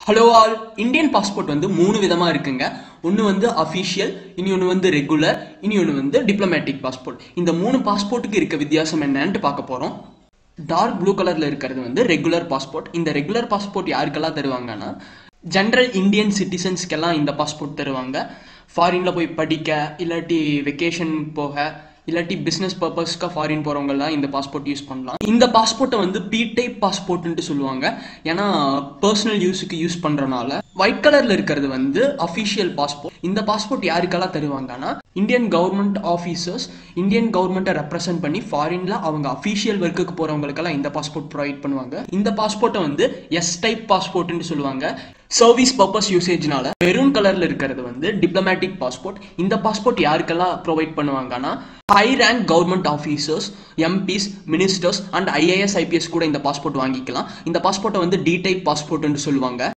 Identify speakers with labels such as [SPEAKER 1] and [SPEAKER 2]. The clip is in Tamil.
[SPEAKER 1] ஹலோ ஆல் இந்தியன் பாஸ்போர்ட் வந்து மூணு விதமாக இருக்குங்க ஒன்று வந்து அஃபிஷியல் இனி ஒன்று வந்து ரெகுலர் இனி ஒன்று வந்து டிப்ளமேட்டிக் பாஸ்போர்ட் இந்த மூணு பாஸ்போர்ட்டுக்கு இருக்க வித்தியாசம் என்னன்ட்டு பார்க்க போகிறோம் டார்க் ப்ளூ கலரில் இருக்கிறது வந்து ரெகுலர் பாஸ்போர்ட் இந்த ரெகுலர் பாஸ்போர்ட் யாருக்கெல்லாம் தருவாங்கன்னா ஜென்ரல் இந்தியன் சிட்டிசன்ஸ்க்கெல்லாம் இந்த பாஸ்போர்ட் தருவாங்க ஃபாரினில் போய் படிக்க இல்லாட்டி வெக்கேஷன் போக இல்லாட்டி பிஸ்னஸ் பர்பஸ்க்காக ஃபாரின் போகிறவங்கலாம் இந்த பாஸ்போர்ட் யூஸ் பண்ணலாம் இந்த பாஸ்போர்ட்டை வந்து பி டைப் பாஸ்போர்ட்ன்ட்டு சொல்லுவாங்க ஏன்னா பர்சனல் யூஸுக்கு யூஸ் பண்ணுறனால ஒயிட் கலரில் இருக்கிறது வந்து அஃபிஷியல் பாஸ்போர்ட் இந்த பாஸ்போர்ட் யாருக்கெல்லாம் தருவாங்கன்னா இந்தியன் கவர்மெண்ட் ஆஃபீஸர்ஸ் இந்தியன் கவர்மெண்ட்டை ரெப்ரசென்ட் பண்ணி ஃபாரின்ல அவங்க அஃபிஷியல் ஒர்க்குக்கு போகிறவங்களுக்கெல்லாம் இந்த பாஸ்போர்ட் ப்ரொவைட் பண்ணுவாங்க இந்த பாஸ்போர்ட்டை வந்து எஸ் டைப் பாஸ்போர்ட்னு சொல்லுவாங்க சர்வீஸ் பர்பஸ் யூசேஜ்னால மெரூன் கலர்ல இருக்கிறது வந்து டிப்ளமேட்டிக் பாஸ்போர்ட் இந்த பாஸ்போர்ட் யாருக்கெல்லாம் ப்ரொவைட் பண்ணுவாங்கன்னா high rank government officers MPs ministers and IAS IPS கூட இந்த பாஸ்போர்ட் வாங்கிக்கலாம் இந்த பாஸ்போர்ட்டை வந்து டி டைப் பாஸ்போர்ட்னு சொல்லுவாங்க